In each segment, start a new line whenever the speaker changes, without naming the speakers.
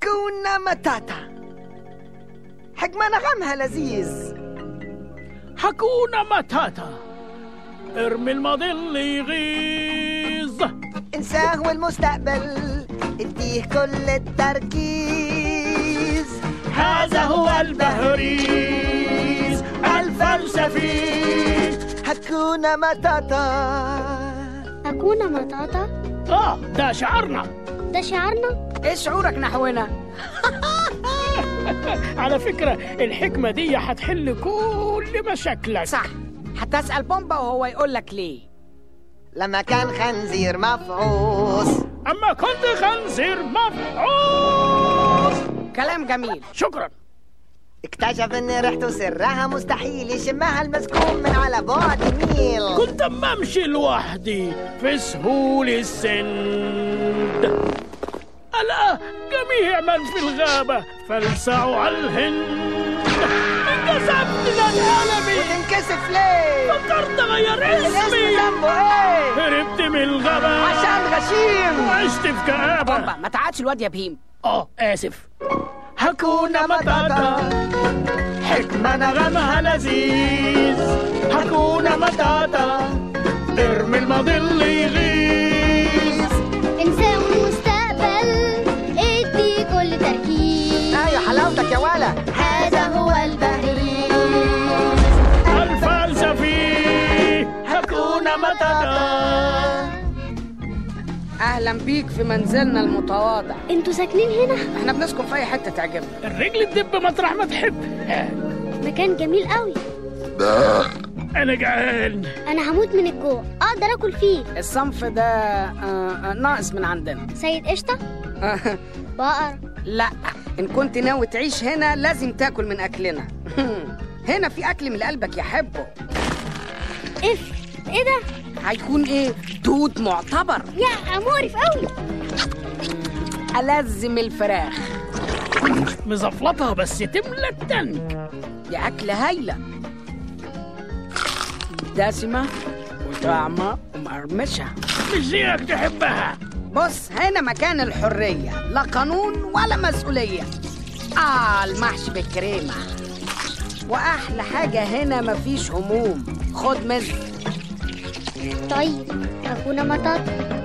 هاكونا ماتاتا حكمة نغمها لذيذ
حكونا ماتاتا ارمي الماضي اللي يغيظ
انساه والمستقبل اديه كل التركيز
هذا هو البهريز الفلسفي
هاكونا ماتاتا
أكون مطاطا
اه ده شعارنا
ده شعارنا
ايه شعورك نحونا
على فكرة الحكمة دي هتحل كل مشاكلك
صح هتسأل بومبا وهو يقول لك ليه
لما كان خنزير مفعوص
أما كنت خنزير مفعوص
كلام جميل
شكرا
اكتشف ان ريحته سرها مستحيل يشمها المسكون من على بعد ميل
كنت أما أمشي لوحدي في سهول السند ألا جميع من في الغابة فلسعوا على الهند انكسبت للعالمي
وتنكسف ليه
فكرت أغير
الاسم
اسمي
ذنبه ايه
هربت من الغابة
عشان غشيم
وعشت في كآبة
بومبا ما تعادش الواد يا بهيم
اه اسف هكونا متاتا حكمة نغمها لذيذ هكونا متاتا ارمي الماضي اللي يغيظ
إنسان المستقبل ادي كل تركيز
ايوه حلاوتك يا ولا
هذا هو البهريز
الفلسفي هكونا متاتا
اهلا بيك في منزلنا المتواضع
انتوا ساكنين هنا
احنا بنسكن في اي حته تعجبنا
الرجل تدب مطرح ما تحب
مكان جميل قوي
انا جعان
انا هموت من الجوع اقدر اكل فيه
الصنف ده آه، آه، ناقص من عندنا
سيد قشطه بقر
لا ان كنت ناوي تعيش هنا لازم تاكل من اكلنا هنا في اكل من قلبك يحبه
اف ايه ده
هيكون ايه دود معتبر
يا مقرف قوي
ألزم الفراخ
مزفلطها بس تملى التنك
دي أكلة هايلة دسمة وطعمة ومقرمشة
مش زيك تحبها
بص هنا مكان الحرية لا قانون ولا مسؤولية آه المحشي بالكريمة وأحلى حاجة هنا مفيش هموم خد مزق
طيب أكون مطاطا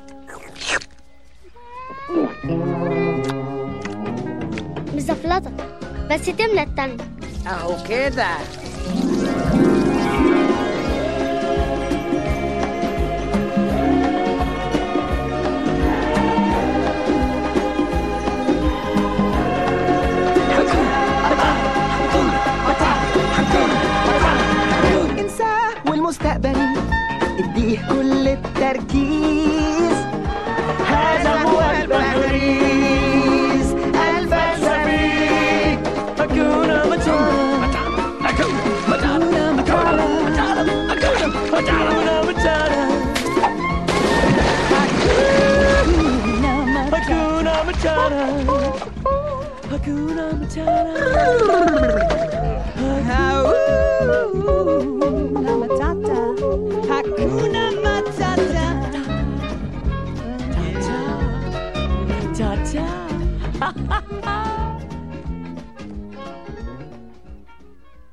مزفلطة بس تملى التانك
أهو كده
انساه والمستقبل اديه كل التركيز هذا هو البهريز الفلسفي هكونا متاتا هكونا متاتا هكونا متاتا هكونا متاتا هكونا متاتا